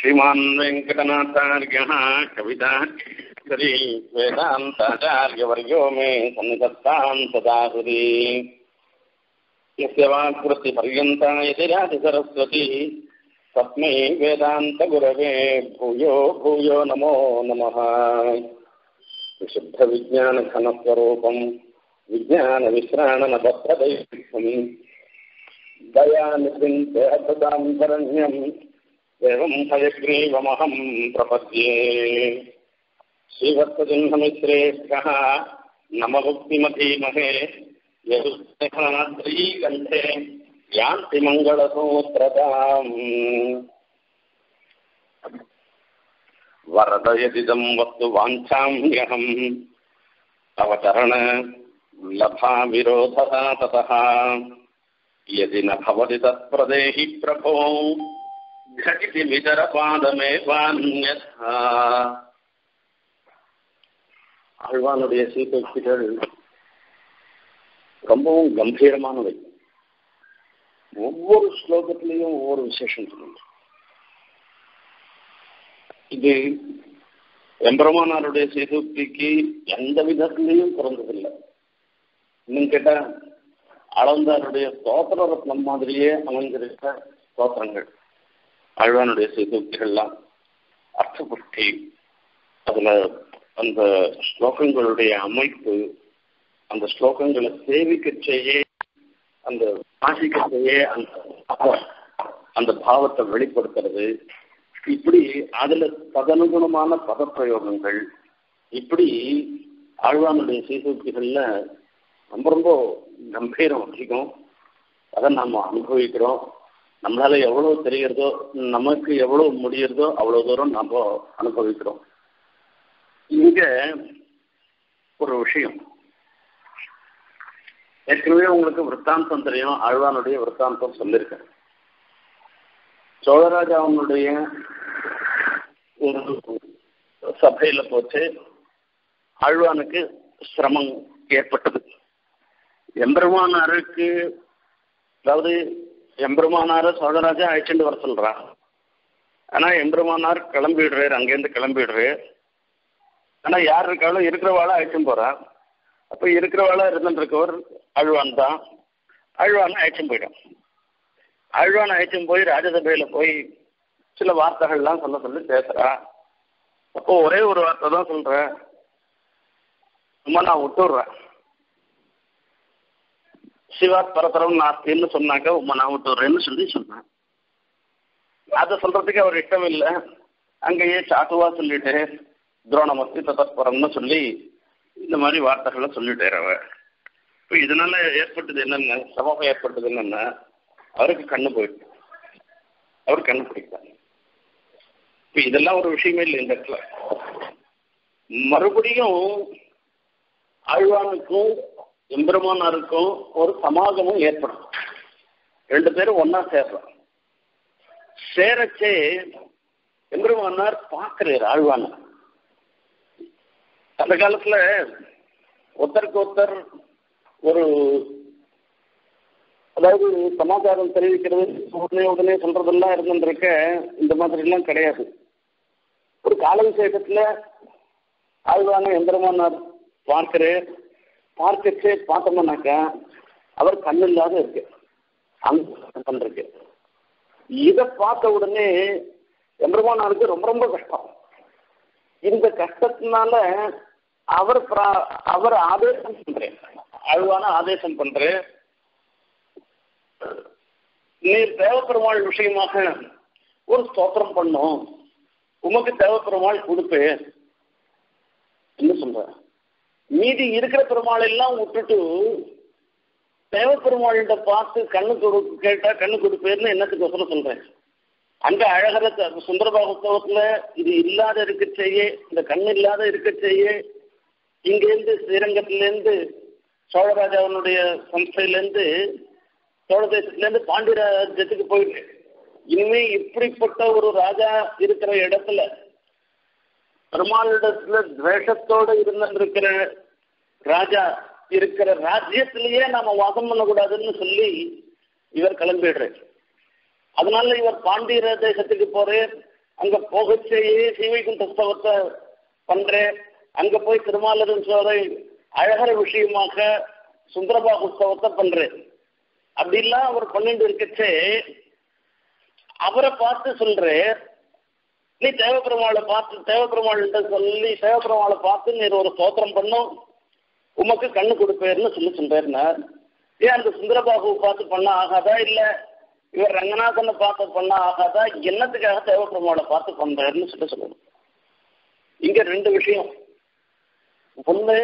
श्रीमान् वेङ्कटनाथार्यः कविता श्री वेदान्ताचार्यवर्यो मे सन्निधत्तां सदा हृदि यस्य वाक्वृत्तिपर्यन्ता यतिराति सरस्वती तस्मै वेदान्तगुरवे भूयो भूयो नमो नमः विशुद्धविज्ञानघनस्वरूपम् विज्ञानविश्राणनभद्रदैवम् दयानिवृन्तेऽसदां शरण्यम् एवं हयग्रीवमहं प्रपद्ये श्रीवत्सजिह्नमिश्रेष्ठः नमभुक्तिमधीमहे यदुस्नेहाद्रीकण्ठे यान्ति मङ्गलसूत्रताम् वरद यदिदं वस्तु वाञ्छाम्यहम् अवतरण लभाविरोधः ततः यदि न भवति तत्प्रदेहि प्रभो घटिति விதரபாதமேவான்யதா ஆழ்வானுடைய சீர்திருத்திகள் ரொம்பவும் கம்பீரமானவை ஒவ்வொரு ஸ்லோகத்திலையும் ஒவ்வொரு விசேஷம் சொல்லுங்க இது எம்பெருமானாருடைய சீர்திருத்திக்கு எந்த விதத்திலையும் பிறந்ததில்லை இன்னும் கேட்டா அளந்தாருடைய ஸ்தோத்திர ரத்னம் மாதிரியே அமைந்திருக்க ஸ்தோத்திரங்கள் ஆழ்வானுடைய சீர்திருத்திகள்லாம் அர்த்தபுஷ்டி அதுல அந்த ஸ்லோகங்களுடைய அமைப்பு அந்த ஸ்லோகங்களை சேவிக்க செய்ய அந்த வாசிக்க செய்ய அந்த அந்த பாவத்தை வெளிப்படுத்துறது இப்படி அதுல ததனுகுணமான பதப்பிரயோகங்கள் இப்படி ஆழ்வானுடைய சீர்திருத்திகள்ல ரொம்ப ரொம்ப கம்பீரம் அதிகம் அதை நாம் அனுபவிக்கிறோம் நம்மளால எவ்வளவு தெரிகிறதோ நமக்கு எவ்வளவு முடியறதோ அவ்வளவு தூரம் நம்ம அனுபவிக்கிறோம் இங்க ஒரு விஷயம் ஏற்கனவே உங்களுக்கு விற்த்தாந்தம் தெரியும் ஆழ்வானுடைய விற்த்தாந்தம் சொல்லியிருக்கேன் சோழராஜாவனுடைய ஒரு சபையில போச்சு ஆழ்வானுக்கு சிரமம் ஏற்பட்டது எம்பெருமானாருக்கு அதாவது எம்பெருமானார சோழராஜா அழைச்சிட்டு வர சொல்றா ஆனா எம்பெருமானார் கிளம்பிடுறாரு அங்கேருந்து கிளம்பிடுறாரு ஆனா யார் இருக்காலும் இருக்கிறவாள அழைச்சும் போறா அப்ப இருக்கிறவாளா இருந்துருக்கவர் அழ்வான் தான் அழ்வான அழைச்சும் போயிடும் அழ்வான் அழைச்சும் போய் ராஜசபையில போய் சில வார்த்தைகள்லாம் சொல்ல சொல்லி பேசுறா அப்போ ஒரே ஒரு வார்த்தை தான் சொல்ற சும்மா நான் விட்டுடுறேன் சிவாத் பரதரம் நாஸ்தின்னு சொன்னாக்க உமா நான் விட்டுறேன்னு சொல்லி சொன்னேன் அதை சொல்றதுக்கு அவர் இஷ்டம் இல்லை அங்கேயே சாட்டுவா சொல்லிட்டு துரோணமஸ்தி ததஸ்பரம்னு சொல்லி இந்த மாதிரி வார்த்தைகளை சொல்லிட்டார் அவர் இப்போ இதனால ஏற்பட்டது என்னென்ன சமூகம் ஏற்பட்டது என்னென்ன அவருக்கு கண்ணு போயிட்டு அவர் கண்ணு பிடிக்கிறார் இப்போ இதெல்லாம் ஒரு விஷயமே இல்லை இந்த இடத்துல மறுபடியும் ஆழ்வானுக்கும் எம்பெருமானாருக்கும் ஒரு சமாகமும் ஏற்படும் ரெண்டு பேரும் ஒன்னா சேர்றோம் சேரச்சே எம்பெருமானார் பார்க்கிறார் ஆழ்வான அந்த காலத்துல ஒருத்தருக்கு ஒருத்தர் ஒரு அதாவது சமாச்சாரம் தெரிவிக்கிறது உடனே உடனே சொல்றதெல்லாம் இருந்துருக்க இந்த மாதிரி எல்லாம் கிடையாது ஒரு கால விசேஷத்துல ஆழ்வான எம்பெருமானார் பார்க்கிறேன் பார்க்கச்சே பார்த்தோம்னாக்கா அவர் கண்ணு இல்லாத இருக்கு அந்த இருக்கு இதை பார்த்த உடனே எம்பெருமானாருக்கு ரொம்ப ரொம்ப கஷ்டம் இந்த கஷ்டத்தினால அவர் அவர் ஆதேசம் பண்றேன் அழுவான ஆதேசம் பண்றேன் நீர் தேவப்பெருமாள் விஷயமாக ஒரு ஸ்தோத்திரம் பண்ணும் உமக்கு தேவப்பெருமாள் கொடுப்பேன் என்ன சொல்ற மீதி இருக்கிற பெருமாள் எல்லாம் விட்டுட்டு தேவ பெருமாள்கிட்ட பார்த்து கண்ணு கொடு கேட்டா கண்ணு கொடுப்பேர்னு என்னத்துக்கு சொல்ல சொல்றேன் அங்க அழகர சுந்தரபாக உற்சவத்துல இது இல்லாத இருக்க செய்ய இந்த கண் இல்லாத இருக்க செய்ய இங்கேருந்து ஸ்ரீரங்கத்திலேருந்து சோழராஜாவனுடைய சம்ஸ்தையிலேருந்து சோழ தேசத்துலேருந்து பாண்டியராஜ்யத்துக்கு போயிட்டு இனிமே இப்படிப்பட்ட ஒரு ராஜா இருக்கிற இடத்துல பெருமாளிடத்துல துவேஷத்தோட இருந்திருக்கிற ராஜா இருக்கிற ராஜ்யத்திலேயே நாம வாசம் பண்ணக்கூடாதுன்னு சொல்லி இவர் கிளம்பிடுறாரு அதனால இவர் பாண்டிய தேசத்துக்கு போறார் அங்க போகச்சேயே சீவைகுண்ட ஸ்தவத்தை பண்றேன் அங்க போய் திருமாலரும் சோரை அழகர விஷயமாக சுந்தரபாகு உற்சவத்தை பண்றேன் அப்படிலாம் அவர் பண்ணிட்டு இருக்கச்சே அவரை பார்த்து சொல்றேன் நீ தேவபெருமாளை பார்த்து தேவபெருமாள்கிட்ட சொல்லி தேவபெருமாளை பார்த்து நீர் ஒரு ஸ்தோத்திரம் பண்ணும் உமக்கு கண்ணு கொடுப்பேர்னு சொல்லி சொல்றாருனார் ஏன் அந்த சுந்தரபாபுவை பார்த்து பண்ண ஆகாதா இல்ல இவர் ரங்கநாதனை பார்த்து பண்ண ஆகாதா என்னத்துக்காக தேவபெருமாளை பார்த்து பண்றாருன்னு சொல்லி சொல்லணும் இங்க ரெண்டு விஷயம் ஒண்ணு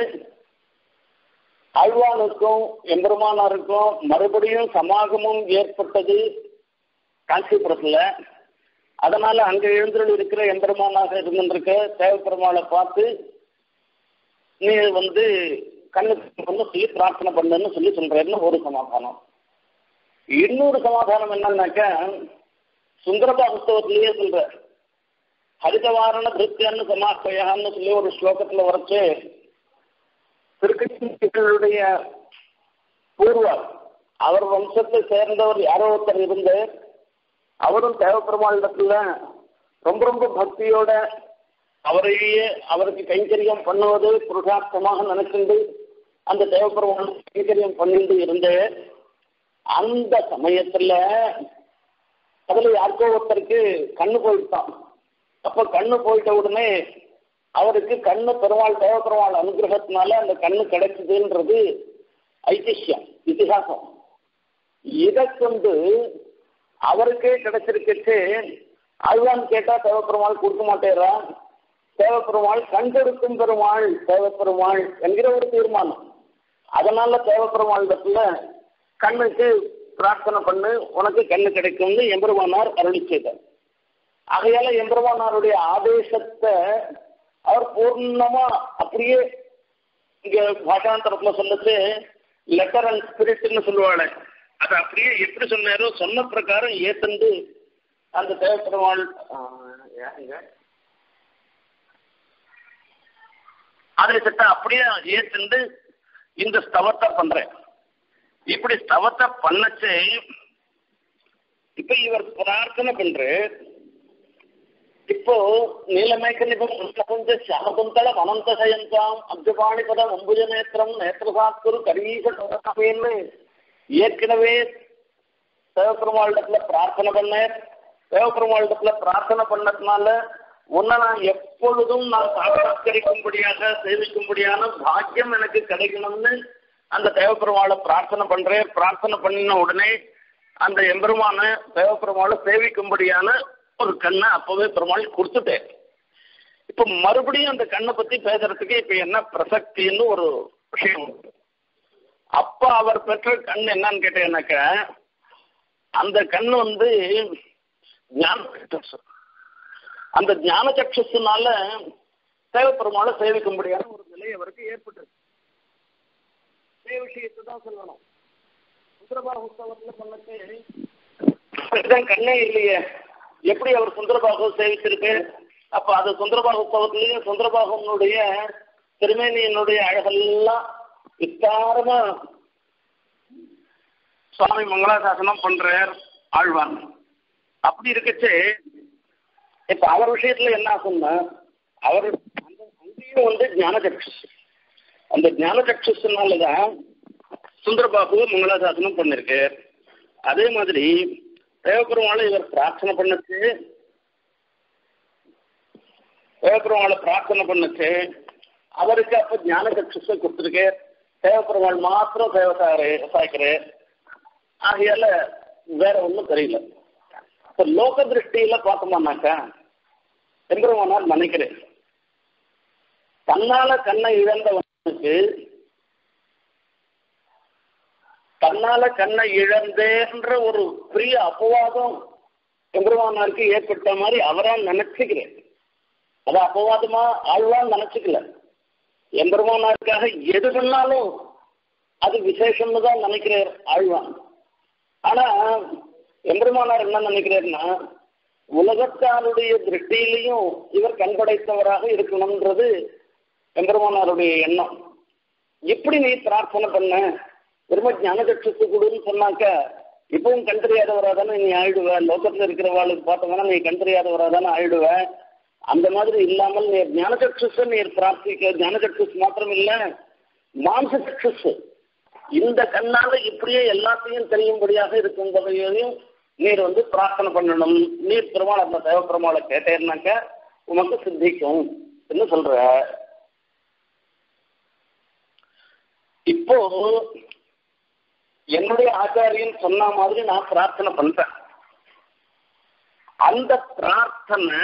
ஆழ்வானுக்கும் எம்பெருமானாருக்கும் மறுபடியும் சமாகமும் ஏற்பட்டது காஞ்சிபுரத்துல அதனால அங்க எழுந்தருள் இருக்கிற எம்பெருமானாக இருந்திருக்க தேவப்பெருமாளை பார்த்து நீ வந்து கண்ணுக்கு வந்து சொல்லி பிரார்த்தனை பண்ணுன்னு சொல்லி சொல்றேன்னு ஒரு சமாதானம் இன்னொரு சமாதானம் என்னன்னாக்க சுந்தரபா புஸ்தகத்திலேயே சொல்ற ஹரிதவாரண திருப்தியான்னு சமாப்பயான்னு சொல்லி ஒரு ஸ்லோகத்துல வரைச்சு திருக்கட்சிகளுடைய பூர்வர் அவர் வம்சத்தை சேர்ந்தவர் யாரோ ஒருத்தர் இருந்து அவரும் தேவப்பெருமாளிடத்துல ரொம்ப ரொம்ப பக்தியோட அவரையே அவருக்கு கைங்கரியம் பண்ணுவது புருஷார்த்தமாக நினைக்கிண்டு அந்த தேவப்பெருமாள் கைங்கரியம் பண்ணிட்டு இருந்து அந்த சமயத்துல அதுல யாருக்கோ ஒருத்தருக்கு கண்ணு போயிட்டான் அப்ப கண்ணு போயிட்ட உடனே அவருக்கு கண்ணு பெருமாள் தேவப்பெருமாள் அனுகிரகத்தினால அந்த கண்ணு கிடைச்சதுன்றது ஐதிஹ்யம் இதிகாசம் இதை கொண்டு அவருக்கே கிடைச்சிருக்கச்சு அழுவான் கேட்டா தேவப்பெருமாள் கொடுக்க மாட்டேறா தேவப்பெருமாள் கண்டெடுக்கும் பெருமாள் தேவப்பெருமாள் என்கிற ஒரு தீர்மானம் அதனால தேவப்பெருமாளிடத்துல கண்ணுக்கு பிரார்த்தனை பண்ணு உனக்கு கண்ணு கிடைக்கும்னு எம்பெருமானார் அருளி செய்தார் ஆகையால எம்பெருமானாருடைய ஆதேசத்தை அவர் பூர்ணமா அப்படியே இங்க பாஷாந்தரத்துல சொன்னது லெட்டர் அண்ட் ஸ்பிரிட்னு சொல்லுவாள் அது அப்படியே எப்படி சொன்னாரோ சொன்ன பிரகாரம் ஏத்தண்டு அந்த தேவப்பெருமாள் ஏங்க அதை சட்ட அப்படியே ஏத்துண்டு இந்த ஸ்தவத்தை பண்றேன் இப்படி ஸ்தவத்தை பண்ணச்சு இப்ப இவர் பிரார்த்தனை பண்ற இப்போ நீலமேக்க நிபம் கொஞ்ச சாகுந்தள அனந்த சயந்தாம் அப்ஜபாணி பதம் அம்புஜ நேத்திரம் நேத்திரசாஸ்திரு கரீசன்னு ஏற்கனவே தேவப்பெருமாளிடத்துல பிரார்த்தனை பண்ணேன் தேவப்பெருமாளிடத்துல பிரார்த்தனை பண்ணதுனால உன்னை நான் எப்பொழுதும் நான் சாட்சாத்கரிக்கும்படியாக சேவிக்கும்படியான பாக்கியம் எனக்கு கிடைக்கணும்னு அந்த தேவப்பெருமாளை பிரார்த்தனை பண்றேன் பிரார்த்தனை பண்ணின உடனே அந்த எம்பெருமான தேவப்பெருமாளை சேவிக்கும்படியான ஒரு கண்ணை அப்பவே பெருமாள் கொடுத்துட்டேன் இப்ப மறுபடியும் அந்த கண்ணை பத்தி பேசுறதுக்கு இப்ப என்ன பிரசக்தின்னு ஒரு விஷயம் அப்ப அவர் பெற்ற கண் என்னன்னு கேட்டேன்னாக்க அந்த கண் வந்து ஞான சக்ஷஸ் அந்த ஞான சக்ஷஸ்னால தேவப்பெருமாளை சேவிக்கும்படியான ஒரு நிலை அவருக்கு ஏற்பட்டது இதே விஷயத்தை தான் சொல்லணும் சுந்தரபாக உற்சவத்துல பண்ணது கண்ணே இல்லையே எப்படி அவர் சுந்தரபாகு சேவிச்சிருக்கு அப்ப அது சுந்தரபாகு உற்சவத்திலையும் சுந்தரபாகனுடைய திருமேனியினுடைய அழகெல்லாம் விஸ்தாரமா சுவாமி மங்களாசாசனம் பண்றார் ஆழ்வான் அப்படி இருக்கச்சு இப்ப அவர் விஷயத்துல என்ன ஆகும்னா அவர் அந்த அங்கேயும் வந்து ஞான சக்ஷஸ் அந்த ஞான சக்ஷஸ்னாலதான் சுந்தரபாபு மங்களாசாசனம் பண்ணிருக்கு அதே மாதிரி தேவபெருமாளை இவர் பிரார்த்தனை பண்ணுச்சு தேவபெருமாளை பிரார்த்தனை பண்ணுச்சு அவருக்கு அப்ப ஞான சக்ஷஸை கொடுத்துருக்கு தேவப்பெருமாள் மாத்திரம் தேவசாரு சாய்க்கிறேன் ஆகையால வேற ஒன்றும் தெரியல இப்போ லோக திருஷ்டியில பார்த்தோம்னாக்கா எம்பெருமானார் நினைக்கிறேன் தன்னால கண்ணை இழந்தவனுக்கு தன்னால கண்ணை இழந்தேன்ற ஒரு பெரிய அபவாதம் எம்பெருமானாருக்கு ஏற்பட்ட மாதிரி அவரா நினைச்சுக்கிறேன் அது அபவாதமா ஆழ்வான் நினைச்சுக்கல எம்பெருமானாருக்காக எது பண்ணாலும் அது விசேஷம்னு தான் நினைக்கிறார் ஆழ்வான் ஆனா எம்பெருமானார் என்ன நினைக்கிறார்னா உலகத்தாருடைய திருஷ்டியிலையும் இவர் கண்படைத்தவராக இருக்கணும்ன்றது எம்பெருமானாருடைய எண்ணம் எப்படி நீ பிரார்த்தனை பண்ண திரும்ப ஞான சக்ஷத்து கொடுன்னு சொன்னாக்க இப்பவும் கண் தெரியாதவரா தானே நீ ஆயிடுவ லோகத்துல இருக்கிறவாளுக்கு பார்த்தோம்னா நீ கண் தெரியாதவரா தானே ஆயிடுவ அந்த மாதிரி இல்லாமல் நீ ஞானச்சக்ஷுஸ் நீர் பிரார்த்திக்க ஞானச்சக்ஷுஸ் மாத்திரம் இல்ல மாம்ச சக்ஷுஸ் இந்த கண்ணால இப்படியே எல்லாத்தையும் தெரியும்படியாக இருக்கும்பதையும் நீர் வந்து பிரார்த்தனை பண்ணணும் நீர் பெருமாள் அந்த தேவ பெருமாளை கேட்டேன்னாக்க உமக்கு சித்திக்கும் என்ன சொல்ற இப்போ என்னுடைய ஆச்சாரியன் சொன்ன மாதிரி நான் பிரார்த்தனை பண்றேன் அந்த பிரார்த்தனை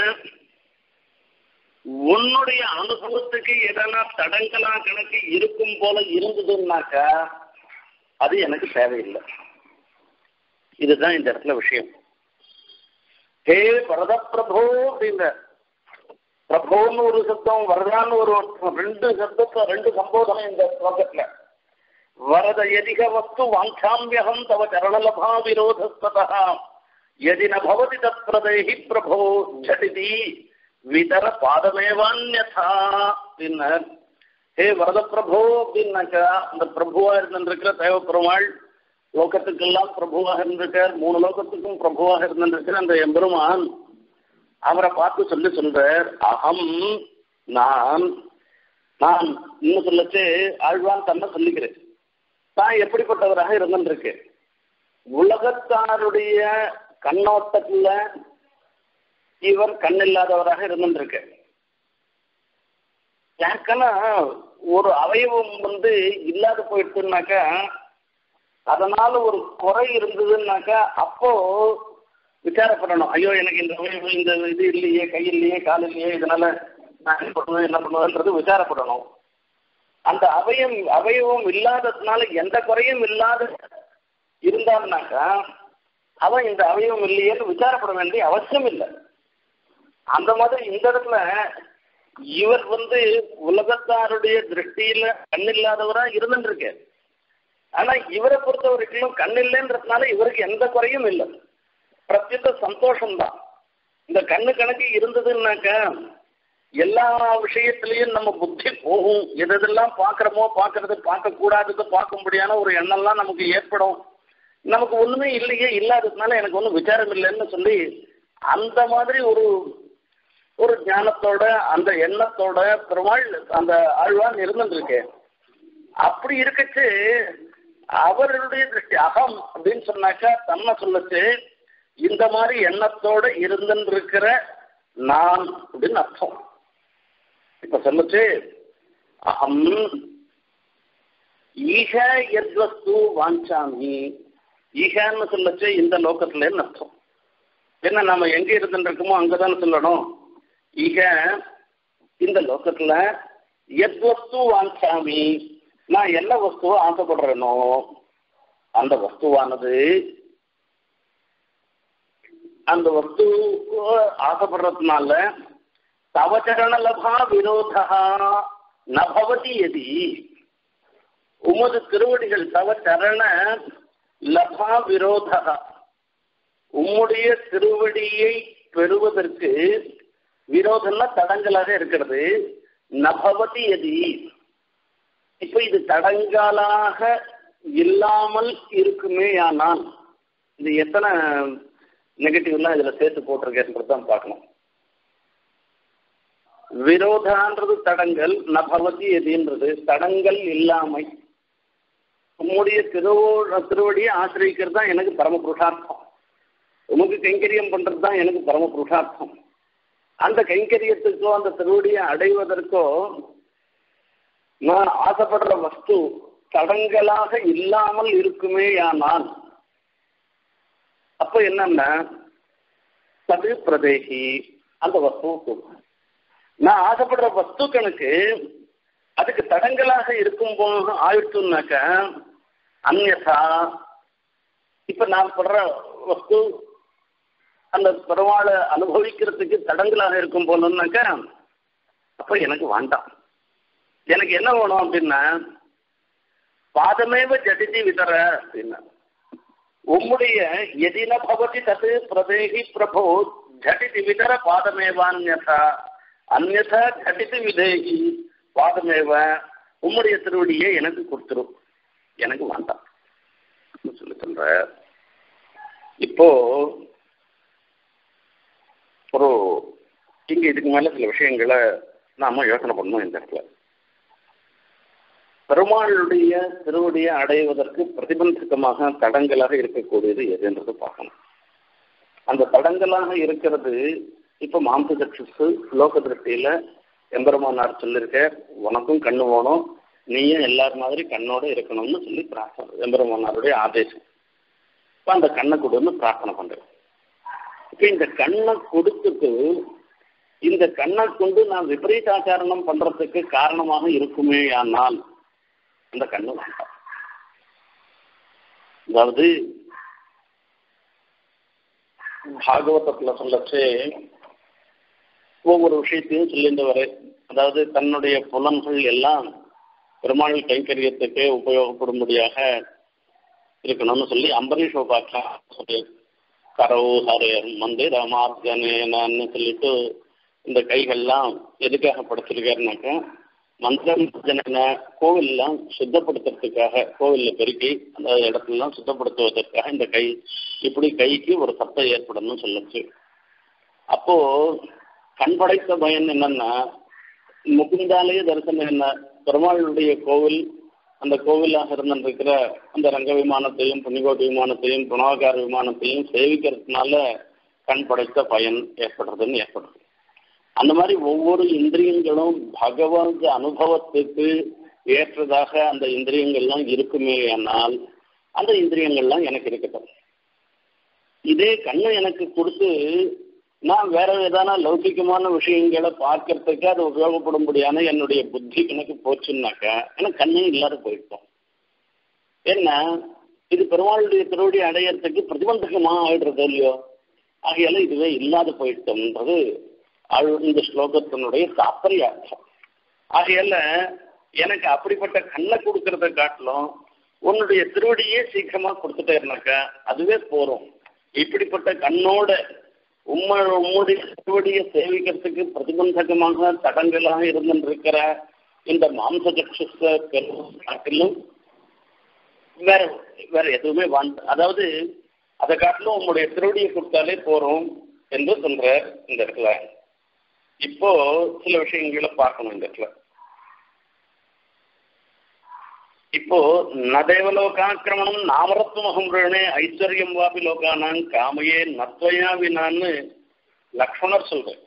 உன்னுடைய அனுபவத்துக்கு எதனா தடங்கலா கணக்கு இருக்கும் போல இருந்ததுன்னாக்கா அது எனக்கு தேவையில்லை இதுதான் இந்த இடத்துல விஷயம் ஹே வரத பிரபோ அப்படிங்கிற பிரபோன்னு ஒரு சப்தம் வரதான்னு ஒரு ரெண்டு சப்தத்தை ரெண்டு சம்போதனை இந்த ஸ்லோகத்துல வரத எதிக வஸ்து வாஞ்சாமியகம் தவ சரணலபா விரோதஸ்ததா எதி ந பவதி தத் பிரதேகி பிரபோ ஜடிதி விதர பாதமேவான்யதா அப்படின்னார் ஹே வரத பிரபோ அப்படின்னாக்கா அந்த பிரபுவா இருந்திருக்கிற தேவ பெருமாள் லோகத்துக்கெல்லாம் பிரபுவாக இருந்திருக்கார் மூணு லோகத்துக்கும் பிரபுவாக இருந்திருக்கிற அந்த எம்பெருமான் அவரை பார்த்து சொல்லி சொல்றார் அகம் நான் நான் இன்னும் சொல்லச்சு ஆழ்வான் தன்னை சொல்லிக்கிறேன் தான் எப்படிப்பட்டவராக இருந்திருக்கேன் உலகத்தாருடைய கண்ணோட்டத்துல இவர் கண்ணில்லாதவராக இருந்திருக்கு யாருக்கன்னா ஒரு அவயவம் வந்து இல்லாத போயிடுச்சுனாக்கா அதனால ஒரு குறை இருந்ததுன்னாக்கா அப்போ விசாரப்படணும் ஐயோ எனக்கு இந்த அவயவம் இந்த இது இல்லையே கை இல்லையே கால் இல்லையே இதனால நான் என்ன பண்ணுவேன் என்ன பண்ணுவேன்றது விசாரப்படணும் அந்த அவயம் அவயவம் இல்லாததுனால எந்த குறையும் இல்லாத இருந்தான்னாக்கா அவன் இந்த அவயவம் இல்லையேன்னு விசாரப்பட வேண்டிய அவசியம் இல்லை அந்த மாதிரி இந்த இடத்துல இவர் வந்து உலகத்தாருடைய திருஷ்டியில கண்ணில்லாதவரா இருந்துருக்கு ஆனா இவரை பொறுத்த வரைக்கும் கண் இல்லைன்றதுனால இவருக்கு எந்த குறையும் இல்லை பிரத்யேக சந்தோஷம்தான் இந்த கண்ணு கணக்கு இருந்ததுன்னாக்க எல்லா விஷயத்திலையும் நம்ம புத்தி போகும் எதெல்லாம் பார்க்குறோமோ பார்க்கறது பார்க்க கூடாதது பார்க்க முடியாத ஒரு எண்ணம்லாம் நமக்கு ஏற்படும் நமக்கு ஒண்ணுமே இல்லையே இல்லாததுனால எனக்கு ஒன்றும் விசாரம் இல்லைன்னு சொல்லி அந்த மாதிரி ஒரு ஒரு ஞானத்தோட அந்த எண்ணத்தோட பெருமாள் அந்த ஆழ்வான் இருந்துருக்கு அப்படி இருக்கச்சு அவர்களுடைய திருஷ்டி அகம் அப்படின்னு சொன்னாக்கா தன்னை சொல்லச்சு இந்த மாதிரி எண்ணத்தோட இருந்துருக்கிற நான் அப்படின்னு அர்த்தம் இப்ப சொல்லுச்சு அகம் ஈக எத்வஸ்து வாஞ்சாமி ஈகன்னு சொல்லச்சு இந்த லோகத்துலன்னு அர்த்தம் என்ன நம்ம எங்க இருந்துட்டு இருக்கோமோ அங்கதானே சொல்லணும் ஈக இந்த லோகத்துல எத் வஸ்து வாஞ்சாமி நான் என்ன வஸ்துவோ ஆசைப்படுறேனோ அந்த வஸ்துவானது அந்த வஸ்து ஆசைப்படுறதுனால தவச்சரண லபா விரோதா நபவதி எதி உமது திருவடிகள் தவ சரண லபா விரோதா உம்முடைய திருவடியை பெறுவதற்கு விரோதம்னா தடங்கலாக இருக்கிறது நபவதி எதி இப்ப இது தடங்கலாக இல்லாமல் இருக்குமே ஆனால் இது எத்தனை நெகட்டிவ்லாம் இதுல சேர்த்து போட்டிருக்கேன்றது தான் பார்க்கணும் விரோதான்றது தடங்கல் நபவதி எதின்றது தடங்கல் இல்லாமை உம்முடைய திருவோ திருவடியை ஆசிரியக்கிறது தான் எனக்கு பரம புருஷார்த்தம் உமக்கு கைங்கரியம் பண்றது தான் எனக்கு பரம புருஷார்த்தம் அந்த கைங்கரியத்துக்கோ அந்த திருவடியை அடைவதற்கோ நான் ஆசைப்படுற வஸ்து தடங்கலாக இல்லாமல் இருக்குமே ஆனால் அப்ப என்னன்னா தது பிரதேகி அந்த வஸ்துவுக்கு நான் ஆசைப்படுற வஸ்து கணக்கு அதுக்கு தடங்கலாக இருக்கும் போது ஆயிடுச்சுனாக்க அந்நதா இப்ப நான் படுற வஸ்து அந்த பெருமாளை அனுபவிக்கிறதுக்கு தடங்கலாக இருக்கும் போனோம்னாக்க அப்ப எனக்கு வேண்டாம் எனக்கு என்ன வேணும் அப்படின்னா பாதமேவ ஜடிதி விதர அப்படின்னா உம்முடைய எதின பவதி தது பிரதேகி பிரபோ ஜடிதி விதர பாதமேவான்யதா அந்நதா ஜடிதி விதேகி பாதமேவ உம்முடைய திருவடியை எனக்கு கொடுத்துரும் எனக்கு வேண்டாம் சொல்லி சொல்ற இப்போ ஒரு இங்க இதுக்கு மேல சில விஷயங்களை நாம யோசனை பண்ணணும் இந்த இடத்துல பெருமாளுடைய திருவடியை அடைவதற்கு பிரதிபந்தகமாக தடங்களாக இருக்கக்கூடியது எதுன்றது பார்க்கணும் அந்த தடங்களாக இருக்கிறது இப்ப மாம்ச சக்ஷஸ் லோக திருஷ்டியில எம்பெருமானார் சொல்லியிருக்க உனக்கும் கண்ணு வேணும் நீயும் எல்லார் மாதிரி கண்ணோட இருக்கணும்னு சொல்லி பிரார்த்தனை எம்பெருமானாருடைய ஆதேசம் இப்ப அந்த கண்ணை கொடுன்னு பிரார்த்தனை பண்றேன் இப்ப இந்த கண்ணை கொடுத்துட்டு இந்த கண்ணை கொண்டு நான் விபரீதாச்சாரணம் பண்றதுக்கு காரணமாக இருக்குமே ஆனால் அந்த கண்ணு வேண்டாம் அதாவது பாகவதத்துல சொல்லச்சு ஒவ்வொரு விஷயத்தையும் சொல்லிட்டு வர அதாவது தன்னுடைய புலன்கள் எல்லாம் பெருமாள் கைங்கரியத்துக்கு உபயோகப்படும்படியாக இருக்கணும்னு சொல்லி அம்பரீஷ் உபாக்கா சொல்லி கரவு ஹரேர் மந்திர மார்கனேனன்னு சொல்லிட்டு இந்த கைகள்லாம் எதுக்காக படுத்திருக்காருனாக்கா மந்திரஜன கோவில்லாம் சுத்தப்படுத்துறதுக்காக கோவில்ல பெருக்கி அந்த இடத்துலலாம் சுத்தப்படுத்துவதற்காக இந்த கை இப்படி கைக்கு ஒரு சத்தம் ஏற்படணும்னு சொல்லுச்சு அப்போ கண் படைத்த பயன் என்னன்னா முகுந்தாலே தரிசனம் என்ன பெருமாளுடைய கோவில் அந்த கோவிலாக இருந்திருக்கிற அந்த ரங்க விமானத்தையும் புண்ணிகோட்டி விமானத்தையும் புனவகார விமானத்தையும் சேவிக்கிறதுனால கண் படைத்த பயன் ஏற்படுறதுன்னு ஏற்படுறது அந்த மாதிரி ஒவ்வொரு இந்திரியங்களும் பகவத் அனுபவத்துக்கு ஏற்றதாக அந்த இந்திரியங்கள்லாம் இருக்குமே ஆனால் அந்த இந்திரியங்கள்லாம் எனக்கு இருக்கட்டும் இதே கண்ணை எனக்கு கொடுத்து நான் வேற ஏதான லௌகிகமான விஷயங்களை பார்க்கறதுக்கு அது உபயோகப்படும்படியான என்னுடைய புத்தி எனக்கு போச்சுன்னாக்கா எனக்கு கண்ணே இல்லாத போயிட்டோம் என்ன இது பெருமாளுடைய திருவடி அடையறதுக்கு பிரதிபந்தகமா ஆயிடுறது இல்லையோ ஆகையால இதுவே இல்லாத போயிட்டோம்ன்றது இந்த ஸ்லோகத்தினுடைய தாற்பரிய அர்த்தம் ஆகையால எனக்கு அப்படிப்பட்ட கண்ணை கொடுக்கறத காட்டிலும் உன்னுடைய திருவடியே சீக்கிரமா கொடுத்துட்டேன்னாக்கா அதுவே போறோம் இப்படிப்பட்ட கண்ணோட உம்ம உம்முடைய திருவடியை சேவிக்கிறதுக்கு பிரதிபந்தகமாக தடங்களாக இருந்திருக்கிற இந்த மாம்ச சக்ஷஸ காட்டிலும் வேற வேற எதுவுமே வாண்ட அதாவது அதை காட்டிலும் உங்களுடைய திருவடியை கொடுத்தாலே போறோம் என்று சொல்ற இந்த இடத்துல இப்போ சில விஷயங்களை பார்க்கணும் இந்த இடத்துல இப்போ நதேவலோகாக்கிரமணம் நாமரத்வமகம் ரணே ஐஸ்வர்யம் வாபி லோகானான் காமையே நத்வயா வினான்னு லக்ஷ்மணர் சொல்றேன்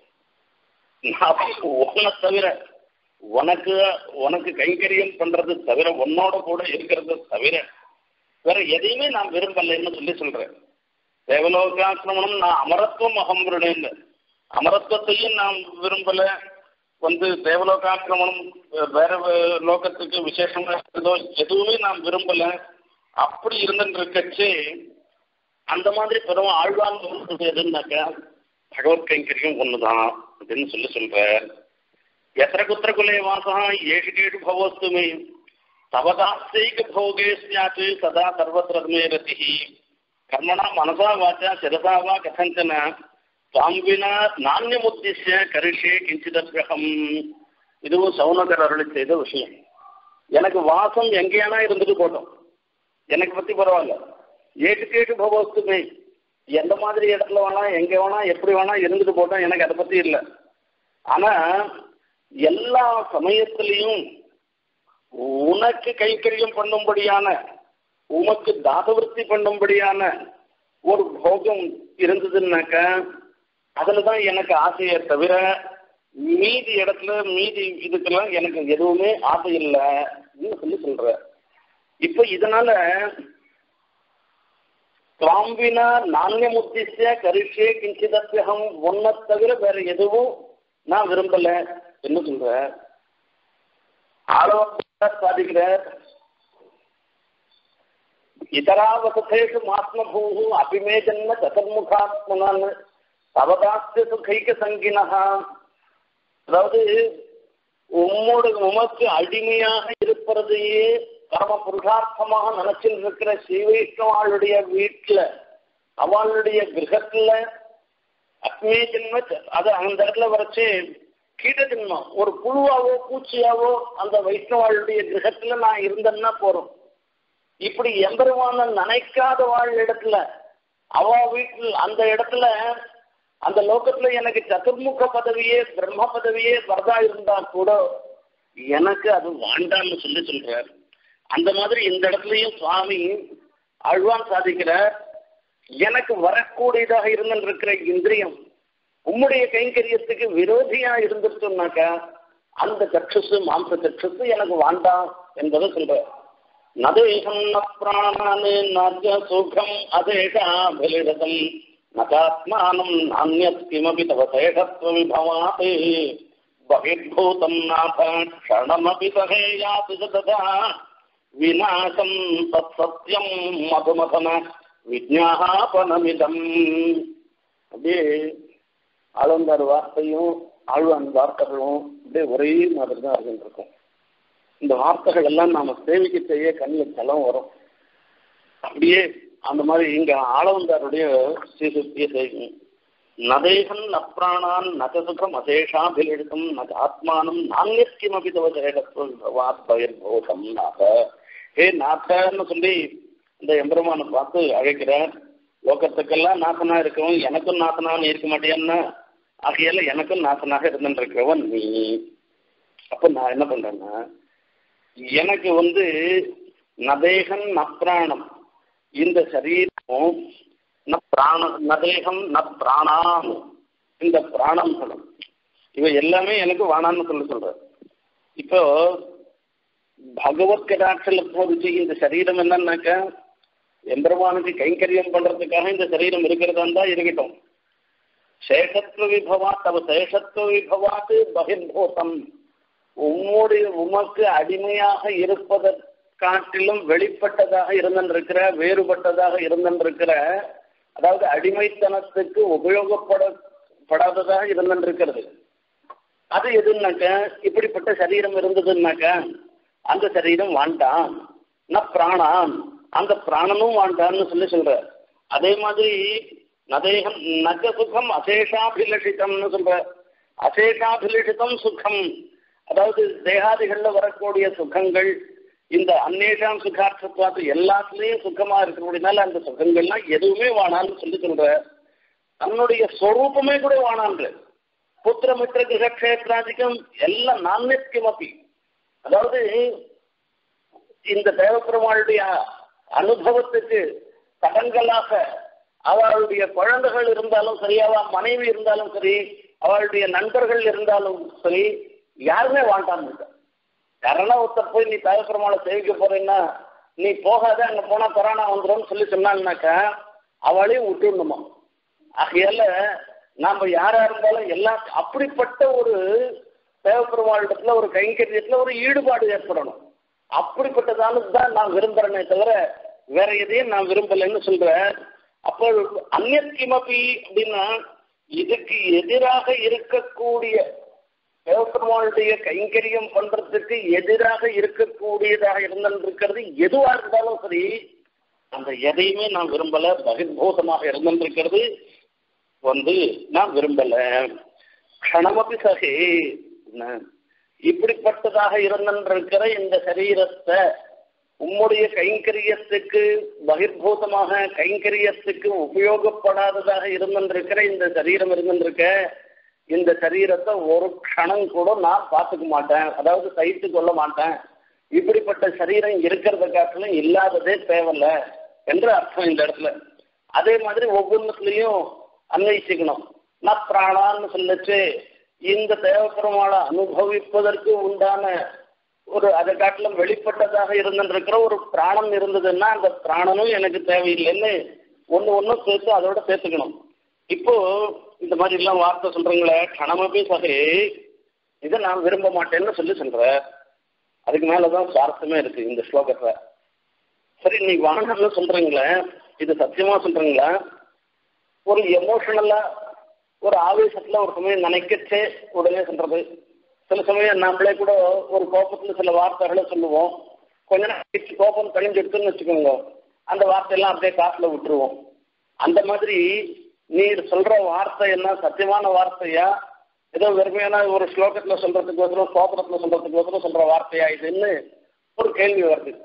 உன்னை தவிர உனக்கு உனக்கு கைங்கரியம் பண்றது தவிர உன்னோட கூட இருக்கிறது தவிர வேற எதையுமே நான் விரும்பலைன்னு சொல்லி சொல்றேன் தேவலோகாக்கிரமணம் நான் அமரத்துவம் அகம் ரணேன்னு அமரத்துவத்தையும் நான் விரும்பல வந்து தேவலோகாக்கிரமணம் வேற லோகத்துக்கு விசேஷமா இருந்ததோ எதுவுமே நான் விரும்பல அப்படி இருந்துட்டு இருக்கச்சே அந்த மாதிரி பெரும் ஆழ்வான் எதுனாக்கா பகவத் கைங்கரியம் ஒண்ணுதான் அப்படின்னு சொல்லி சொல்ற எத்திர குத்திர குலே வாசா ஏழு கேடு பவோஸ்துமே தவதாஸ்தைக போகே சாத்து சதா சர்வத்திரமே ரதி கர்மணா மனசா வாச்சா சிரசா வா கதஞ்சன தாம் வினா நானியமுத்திய கரிஷே கிஞ்சிதத்ரகம் இதுவும் சவுனகர் அருளி செய்த விஷயம் எனக்கு வாசம் எங்கேயானா இருந்துட்டு போட்டோம் எனக்கு பத்தி பரவாயில்ல ஏட்டு கேட்டு பகவஸ்துமே எந்த மாதிரி இடத்துல வேணா எங்க வேணா எப்படி வேணா இருந்துட்டு போட்டோம் எனக்கு அதை பத்தி இல்லை ஆனா எல்லா சமயத்திலையும் உனக்கு கைக்கரியம் பண்ணும்படியான உமக்கு தாசவருத்தி பண்ணும்படியான ஒரு போகம் இருந்ததுன்னாக்கா அதுலதான் எனக்கு ஆசையை தவிர மீதி இடத்துல மீதி இதுக்கெல்லாம் எனக்கு எதுவுமே ஆசை இல்லைன்னு சொல்லி சொல்ற இப்ப இதனால காம்பினா நாண்யமுத்திய கரிஷே கிஞ்சிதத்யகம் ஒன்ன தவிர வேற எதுவும் நான் விரும்பல என்ன சொல்ற ஆளவ சாதிக்கிற இதராவசேஷு மாத்மபூ அபிமே ஜன்ம சதர்முகாத்மனான் தவதாஸ்து சுகைக்க சங்கினஹா அதாவது உம்மோட உமக்கு அடிமையாக இருப்பதையே பரம புருஷார்த்தமாக நினைச்சிட்டு இருக்கிற ஸ்ரீவைஷ்ணவாளுடைய வீட்டுல அவளுடைய கிரகத்துல அக்னி ஜென்ம அது அந்த இடத்துல வரைச்சு கீட ஜென்மம் ஒரு புழுவாவோ பூச்சியாவோ அந்த வைஷ்ணவாளுடைய கிரகத்துல நான் இருந்தேன்னா போறோம் இப்படி எம்பெருமான நினைக்காத வாழ் இடத்துல அவ வீட்டில் அந்த இடத்துல அந்த லோகத்துல எனக்கு சதுர்முக பதவியே பிரம்ம பதவியே வரதா இருந்தா கூட எனக்கு அது வாண்டான்னு சொல்லி சொல்றார் அந்த மாதிரி இந்த இடத்துலயும் சுவாமி அழ்வான் சாதிக்கிற எனக்கு வரக்கூடியதாக இருந்திருக்கிற இந்திரியம் உம்முடைய கைங்கரியத்துக்கு விரோதியா இருந்துச்சுனாக்கா அந்த சற்றுசு மாம்ச சற்றுசு எனக்கு வேண்டாம் என்பதை சொல்ற நதேகம் ந பிராணானு நஜ சுகம் அதேஷாபலிரதம் நகாத்மானம் நானியத் கிமபி தவ சேஷத்வ விபவாத் பகிர்பூதம் நாத க்ஷணமபி சகேயாத் ததா விநாசம் தத் சத்யம் மதுமதன விஜாபனமிதம் அப்படியே ஆழ்வந்தார் வார்த்தையும் ஆழ்வான் வார்த்தைகளும் அப்படியே ஒரே மாதிரி தான் இருந்துருக்கும் இந்த வார்த்தைகள் எல்லாம் நாம சேவிக்க செய்ய கண்ணில் தலம் வரும் அப்படியே அந்த மாதிரி இங்க ஆளவந்தாருடைய ஸ்ரீசுத்திய செய்யும் நதேகன் நப்ராணான் நகசுகம் அசேஷாபிலிடம் நக ஆத்மானம் நானியக்கிமபி தவசேகத்வம் நாக ஹே நாதன்னு சொல்லி இந்த எம்பெருமானை பார்த்து அழைக்கிறார் லோகத்துக்கெல்லாம் நாசனா இருக்கவன் எனக்கும் நாசனாக இருக்க மாட்டேன்னா ஆகையால எனக்கும் நாசனாக இருந்துருக்கிறவன் நீ அப்ப நான் என்ன பண்றேன்னா எனக்கு வந்து நதேகன் நப்ராணம் இந்த சரீரம் ந பிராண நதேகம் ந பிராணாம் இந்த பிராணங்களும் இவை எல்லாமே எனக்கு வானான்னு சொல்லி சொல்ற இப்போ பகவத் கடாட்சியில் போதிச்சு இந்த சரீரம் என்னன்னாக்கா எம்பெருமானுக்கு கைங்கரியம் பண்றதுக்காக இந்த சரீரம் இருக்கிறதா இருந்தா இருக்கட்டும் சேஷத்துவ விபவா தவ சேஷத்துவ விபவாத்து பகிர்பூதம் உம்முடைய உமக்கு அடிமையாக இருப்பதற்கு காட்டிலும் வெளிப்பட்டதாக இருந்திருக்கிற வேறுபட்டதாக இருந்திருக்கிற அதாவது அடிமைத்தனத்துக்கு உபயோகப்படப்படாததாக இருந்திருக்கிறது அது எதுனாக்க இப்படிப்பட்ட சரீரம் இருந்ததுன்னாக்க அந்த சரீரம் வாண்டான் ந பிராணான் அந்த பிராணனும் வாண்டான்னு சொல்லி சொல்ற அதே மாதிரி நதேகம் நக சுகம் அசேஷாபிலஷிதம்னு சொல்ற அசேஷாபிலஷிதம் சுகம் அதாவது தேகாதிகள்ல வரக்கூடிய சுகங்கள் இந்த அந்நேஷாம் சுகார்த்தத்துவாத்து எல்லாத்துலயும் சுகமா இருக்கக்கூடியனால அந்த சுகங்கள்லாம் எதுவுமே வானான்னு சொல்லி சொல்ற தன்னுடைய ஸ்வரூபமே கூட வானான்ற புத்திரமித்திர கிரகக்ஷேத்ராதிக்கம் எல்லாம் நானியக்கிமப்பி அதாவது இந்த தேவப்பெருமாளுடைய அனுபவத்துக்கு தடங்களாக அவளுடைய குழந்தைகள் இருந்தாலும் சரி அவ மனைவி இருந்தாலும் சரி அவளுடைய நண்பர்கள் இருந்தாலும் சரி யாருமே வாண்டான்னு யாரனா ஒருத்தர் போய் நீ தேவப்பெருமாளை சேவிக்க போறேன்னா நீ போகாத அங்க போனா கொரோனா வந்துடும் சொல்லி சொன்னாங்கனாக்கா அவளையும் விட்டுடணுமா ஆகையால நாம யாரா இருந்தாலும் எல்லாம் அப்படிப்பட்ட ஒரு தேவப்பெருமாளிடத்துல ஒரு கைங்கரியத்துல ஒரு ஈடுபாடு ஏற்படணும் அப்படிப்பட்டதால தான் நான் விரும்புறேனே தவிர வேற எதையும் நான் விரும்பலைன்னு சொல்றேன் அப்போ அந்நியக்கிமபி அப்படின்னா இதுக்கு எதிராக இருக்கக்கூடிய தேவப்பெருமாளுடைய கைங்கரியம் பண்றதுக்கு எதிராக இருக்கக்கூடியதாக இருந்திருக்கிறது எதுவா இருந்தாலும் சரி அந்த எதையுமே நான் விரும்பல பகிர்பூதமாக இருந்திருக்கிறது வந்து நான் விரும்பல க்ஷணமபி சகே இப்படிப்பட்டதாக இருந்திருக்கிற இந்த சரீரத்தை உம்முடைய கைங்கரியத்துக்கு பகிர்பூதமாக கைங்கரியத்துக்கு உபயோகப்படாததாக இருந்திருக்கிற இந்த சரீரம் இருந்திருக்க இந்த சரீரத்தை ஒரு க்ஷணம் கூட நான் பார்த்துக்க மாட்டேன் அதாவது சைத்து கொள்ள மாட்டேன் இப்படிப்பட்ட சரீரம் இருக்கிறத காட்டிலும் இல்லாததே தேவையில்ல என்று அர்த்தம் இந்த இடத்துல அதே மாதிரி ஒவ்வொன்றுலையும் அன்வயிச்சுக்கணும் நான் பிராணான்னு சொல்லச்சு இந்த தேவப்பெருமாளை அனுபவிப்பதற்கு உண்டான ஒரு அதை காட்டிலும் வெளிப்பட்டதாக இருந்திருக்கிற ஒரு பிராணம் இருந்ததுன்னா அந்த பிராணனும் எனக்கு தேவையில்லைன்னு ஒன்று ஒன்றும் சேர்த்து அதோட சேர்த்துக்கணும் இப்போ இந்த மாதிரி எல்லாம் வார்த்தை சொல்றீங்களே கணமபி சகே இதை நான் விரும்ப மாட்டேன்னு சொல்லி சொல்ற அதுக்கு மேலதான் சுவாரஸ்யமே இருக்கு இந்த ஸ்லோகத்துல சரி நீ வானம்னு சொல்றீங்களே இது சத்தியமா சொல்றீங்களா ஒரு எமோஷனலா ஒரு ஆவேசத்துல ஒரு சமயம் நினைக்கச்சே உடனே சொல்றது சில சமயம் நம்மளே கூட ஒரு கோபத்துல சில வார்த்தைகளை சொல்லுவோம் கொஞ்ச நேரம் கோபம் கழிஞ்செடுத்துன்னு வச்சுக்கோங்க அந்த வார்த்தையெல்லாம் அப்படியே காட்டுல விட்டுருவோம் அந்த மாதிரி நீ சொல்ற வார்த்தை என்ன சத்தியமான வார்த்தையா ஏதோ வெறுமையான ஒரு ஸ்லோகத்துல சொல்றதுக்கு ஒசரம் சோபனத்துல சொல்றதுக்கு ஒசரம் சொல்ற வார்த்தையா இதுன்னு ஒரு கேள்வி வருது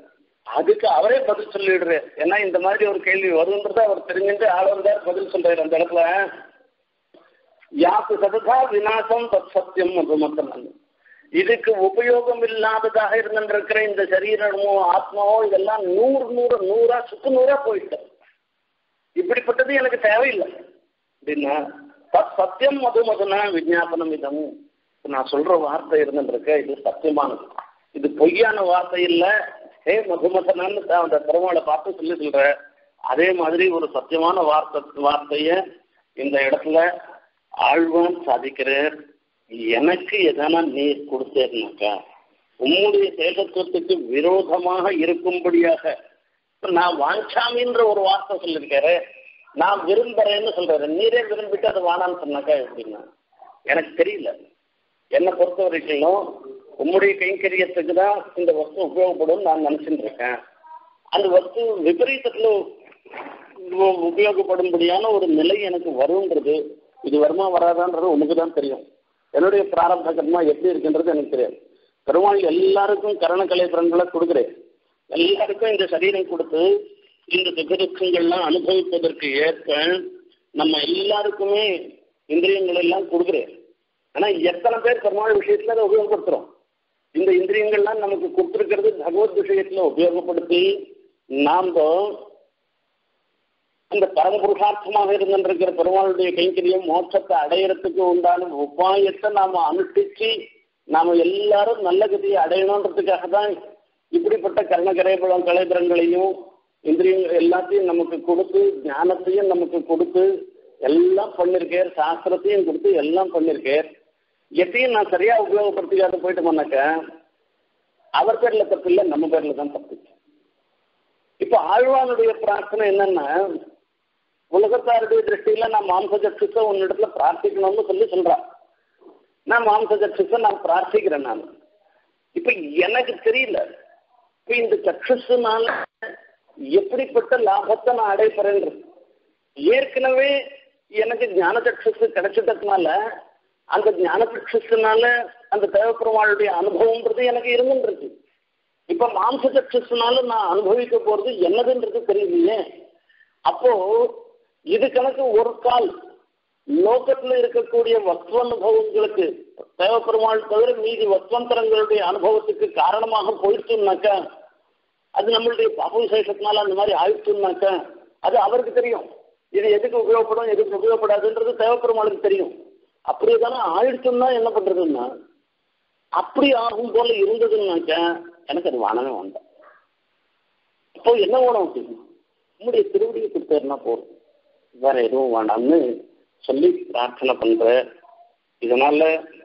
அதுக்கு அவரே பதில் சொல்லிடுறாரு ஏன்னா இந்த மாதிரி ஒரு கேள்வி வரும்ன்றத அவர் தெரிஞ்சுட்டு ஆளுநர் பதில் சொல்றாரு அந்த இடத்துல யாத்து சததா விநாசம் தத் சத்தியம் மதுமத்தன் இதுக்கு உபயோகம் இல்லாததாக இருந்திருக்கிற இந்த சரீரமோ ஆத்மாவோ இதெல்லாம் நூறு நூறு நூறா சுக்கு நூறா போயிட்டு இப்படிப்பட்டது எனக்கு தேவையில்லை அப்படின்னா தத் சத்தியம் மது மதுனா விஜாபனம் இதம் நான் சொல்ற வார்த்தை இருந்துருக்க இது சத்தியமானது இது பொய்யான வார்த்தை இல்ல ஹே மதுமதனான்னு அந்த பெருமாளை பார்த்து சொல்லி சொல்ற அதே மாதிரி ஒரு சத்தியமான வார்த்தை வார்த்தைய இந்த இடத்துல ஆழ்வான் சாதிக்கிறார் எனக்கு எதனா நீர் கொடுத்தேன்னாக்கா உம்முடைய சேகத்துவத்துக்கு விரோதமாக இருக்கும்படியாக நான் வாஞ்சாமின்ற ஒரு வார்த்தை சொல்லியிருக்காரு நான் விரும்புறேன்னு சொல்றாரு நீரே விரும்பிட்டு அது வானான்னு சொன்னாக்கா எப்படின்னா எனக்கு தெரியல என்னை பொறுத்த வரைக்கும் உம்முடைய கைங்கரியத்துக்கு தான் இந்த வஸ்து உபயோகப்படும் நான் நினைச்சுட்டு இருக்கேன் அந்த வஸ்து விபரீதத்துல உபயோகப்படும்படியான ஒரு நிலை எனக்கு வரும்ன்றது இது வருமா வராதான்றது உனக்கு தான் தெரியும் என்னுடைய பிராரப்த கர்மா எப்படி இருக்குன்றது எனக்கு தெரியாது பெருமாள் எல்லாருக்கும் கரண கலைபுரங்களை கொடுக்குறேன் எல்லாருக்கும் இந்த சரீரம் கொடுத்து இந்த சுகதுக்கங்கள்லாம் அனுபவிப்பதற்கு ஏற்ப நம்ம எல்லாருக்குமே இந்திரியங்கள் எல்லாம் கொடுக்குறேன் ஆனா எத்தனை பேர் பெருமாள் விஷயத்துல அதை உபயோகப்படுத்துறோம் இந்த இந்திரியங்கள்லாம் நமக்கு கொடுத்துருக்கிறது பகவத் விஷயத்துல உபயோகப்படுத்தி நாம் அந்த பரம்புருஷார்த்தமாக இருந்திருக்கிற பெருமாளுடைய கைங்கரியம் மோட்சத்தை அடையறதுக்கு உண்டான உபாயத்தை நாம அனுஷ்டிச்சு நாம எல்லாரும் நல்ல கதியை அடையணுன்றதுக்காக தான் இப்படிப்பட்ட கர்ண கரைபலம் கலைபுரங்களையும் இந்திரியங்கள் எல்லாத்தையும் நமக்கு கொடுத்து ஞானத்தையும் நமக்கு கொடுத்து எல்லாம் பண்ணிருக்கேன் சாஸ்திரத்தையும் கொடுத்து எல்லாம் பண்ணிருக்கேன் எத்தையும் நான் சரியா உபயோகப்படுத்திக்காத போயிட்டோம்னாக்க அவர் பேர்ல தப்பு இல்லை நம்ம பேர்ல தான் தப்பு இப்ப ஆழ்வானுடைய பிரார்த்தனை என்னன்னா உலகத்தாருடைய திருஷ்டியில நான் மாம்ச சக்ஷுஸ உன்னிடத்துல பிரார்த்திக்கணும்னு சொல்லி சொல்றான் நான் மாம்ச சக்ஷுஸ நான் பிரார்த்திக்கிறேன் நான் இப்ப எனக்கு தெரியல இப்ப இந்த சக்ஷுனால எப்படிப்பட்ட லாபத்தை நான் அடைப்பறேன் ஏற்கனவே எனக்கு ஞான சக்ஷுஸ் கிடைச்சிட்டதுனால அந்த ஞான சக்ஷுனால அந்த தேவப்பெருமாளுடைய அனுபவம்ன்றது எனக்கு இருந்துருக்கு இப்ப மாம்ச சக்ஷுனால நான் அனுபவிக்க போறது என்னதுன்றது தெரியலையே அப்போ இது கணக்கு ஒரு கால் லோகத்துல இருக்கக்கூடிய வஸ்துவனுபவங்களுக்கு தேவப்பெருமாள் தவிர மீதி வஸ்துவந்தரங்களுடைய அனுபவத்துக்கு காரணமாக போயிடுச்சுனாக்கா அது நம்மளுடைய பாப விசேஷத்தினால அந்த மாதிரி ஆயிடுச்சுனாக்கா அது அவருக்கு தெரியும் இது எதுக்கு உபயோகப்படும் எதுக்கு உபயோகப்படாதுன்றது தேவப்பெருமாளுக்கு தெரியும் அப்படியே தானே ஆயிடுச்சுன்னா என்ன பண்றதுன்னா அப்படி ஆகும் போல இருந்ததுன்னாக்கா எனக்கு அது வானமே வேண்டாம் இப்போ என்ன வேணும் அப்படின்னு உங்களுடைய திருவடியை கொடுத்தாருன்னா போதும் வேற எதுவும் வேண்டாம்னு சொல்லி பிரார்த்தனை பண்ற இதனால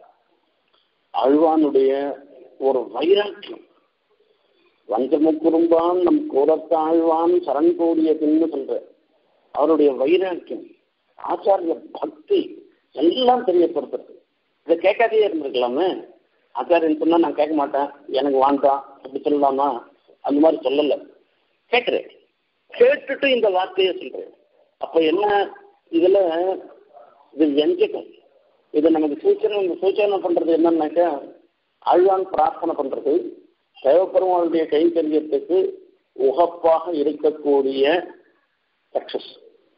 அழ்வானுடைய ஒரு வைராக்கியம் வஞ்சமுக்குறும்பான் நம் கூறத்தாழ்வான் சரண் கூடிய பின்னு சொல்ற அவருடைய வைராக்கியம் ஆச்சாரிய பக்தி எல்லாம் தெரியப்படுத்துறது இதை கேட்காதே இருந்திருக்கலாமே ஆச்சாரியன் சொன்னா நான் கேட்க மாட்டேன் எனக்கு வாண்டாம் அப்படி சொல்லலாமா அந்த மாதிரி சொல்லல கேட்கிறேன் கேட்டுட்டு இந்த வார்த்தையை சொல்றேன் அப்ப என்ன இதுல இது வெஞ்சகம் இது நமக்கு சூச்சனை சூச்சனை பண்றது என்னன்னாக்கா ஆழ்வான் பிரார்த்தனை பண்றது தேவப்பெருமாளுடைய கைங்கரியத்துக்கு உகப்பாக இருக்கக்கூடிய சக்சஸ்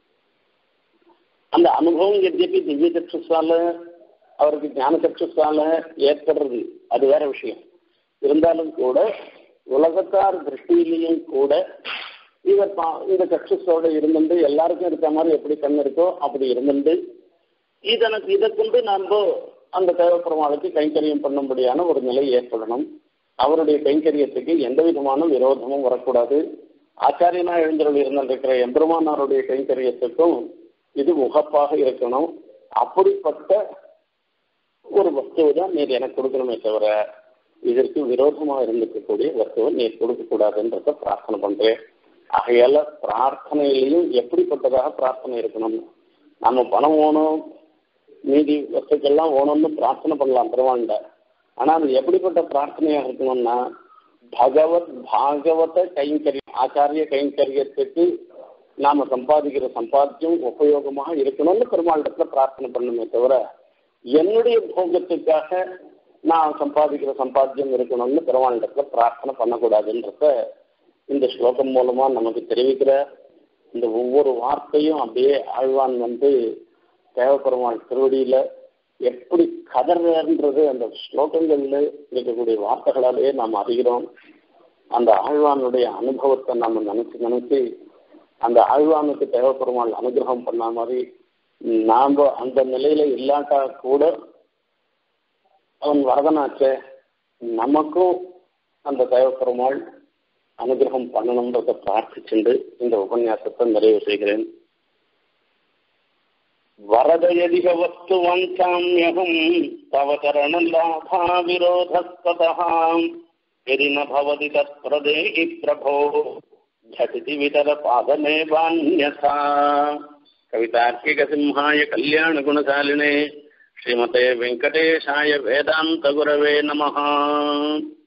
அந்த அனுபவம் எதிர்ப்பு திவ்ய சக்ஷஸால அவருக்கு ஞான சக்ஷஸால ஏற்படுறது அது வேற விஷயம் இருந்தாலும் கூட உலகத்தார் திருஷ்டியிலையும் கூட இவர் இந்த சக்ஷஸோட இருந்துட்டு எல்லாருக்கும் இருக்க மாதிரி எப்படி கண் இருக்கோ அப்படி இருந்துட்டு இதனுக்கு இதை கொண்டு நம்ம அந்த தேவப்பெருமாளுக்கு கைங்கரியம் பண்ணும்படியான ஒரு நிலை ஏற்படணும் அவருடைய கைங்கரியத்துக்கு எந்த விதமான விரோதமும் வரக்கூடாது ஆச்சாரியனா எழுந்தருள் இருந்திருக்கிற எம்பெருமானாருடைய கைங்கரியத்துக்கும் இது உகப்பாக இருக்கணும் அப்படிப்பட்ட ஒரு வஸ்துவை தான் நீர் எனக்கு கொடுக்கணுமே தவிர இதற்கு விரோதமா இருந்திருக்கக்கூடிய வஸ்துவை நீர் கொடுக்க கூடாதுன்றத பிரார்த்தனை பண்றேன் ஆகையால பிரார்த்தனையிலையும் எப்படிப்பட்டதாக பிரார்த்தனை இருக்கணும் நம்ம பணம் ஓணும் மீதி வஸ்துக்கெல்லாம் ஓணும்னு பிரார்த்தனை பண்ணலாம் பெருமாண்ட ஆனா அது எப்படிப்பட்ட பிரார்த்தனையா இருக்கணும்னா பகவத் பாகவத கைங்கரியம் ஆச்சாரிய கைங்கரியத்துக்கு நாம சம்பாதிக்கிற சம்பாத்தியம் உபயோகமாக இருக்கணும்னு பெருமாளிடத்துல பிரார்த்தனை பண்ணுமே தவிர என்னுடைய போகத்துக்காக நான் சம்பாதிக்கிற சம்பாத்தியம் இருக்கணும்னு பெருமாளிடத்துல பிரார்த்தனை பண்ணக்கூடாதுன்றத இந்த ஸ்லோகம் மூலமா நமக்கு தெரிவிக்கிறார் இந்த ஒவ்வொரு வார்த்தையும் அப்படியே ஆழ்வான் வந்து தேவப்பெருமாள் திருவடியில எப்படி கதறன்றது அந்த ஸ்லோகங்கள்ல இருக்கக்கூடிய வார்த்தைகளாலேயே நாம் அறிகிறோம் அந்த ஆழ்வானுடைய அனுபவத்தை நம்ம நினைச்சு நினைச்சு அந்த ஆழ்வானுக்கு தேவப்பெருமாள் அனுகிரகம் பண்ண மாதிரி நாம அந்த நிலையில இல்லாட்டா கூட அவன் வரதனாச்சே நமக்கும் அந்த தேவப்பெருமாள் அனுகிரகம் பண்ணணுன்றதை பிரார்த்திச்சுண்டு இந்த உபன்யாசத்தை நிறைவு செய்கிறேன் வரதயதிக வஸ்து வஞ்சாமியகம் தவ கரணலாபா விரோதஸ்ததாம் यदि न भवति तत्प्रदेहि प्रभो झटिति वितरपादमेवान्यथा कवितार्किकसिंहाय कल्याणगुणशालिने श्रीमते वेङ्कटेशाय वेदान्तगुरवे नमः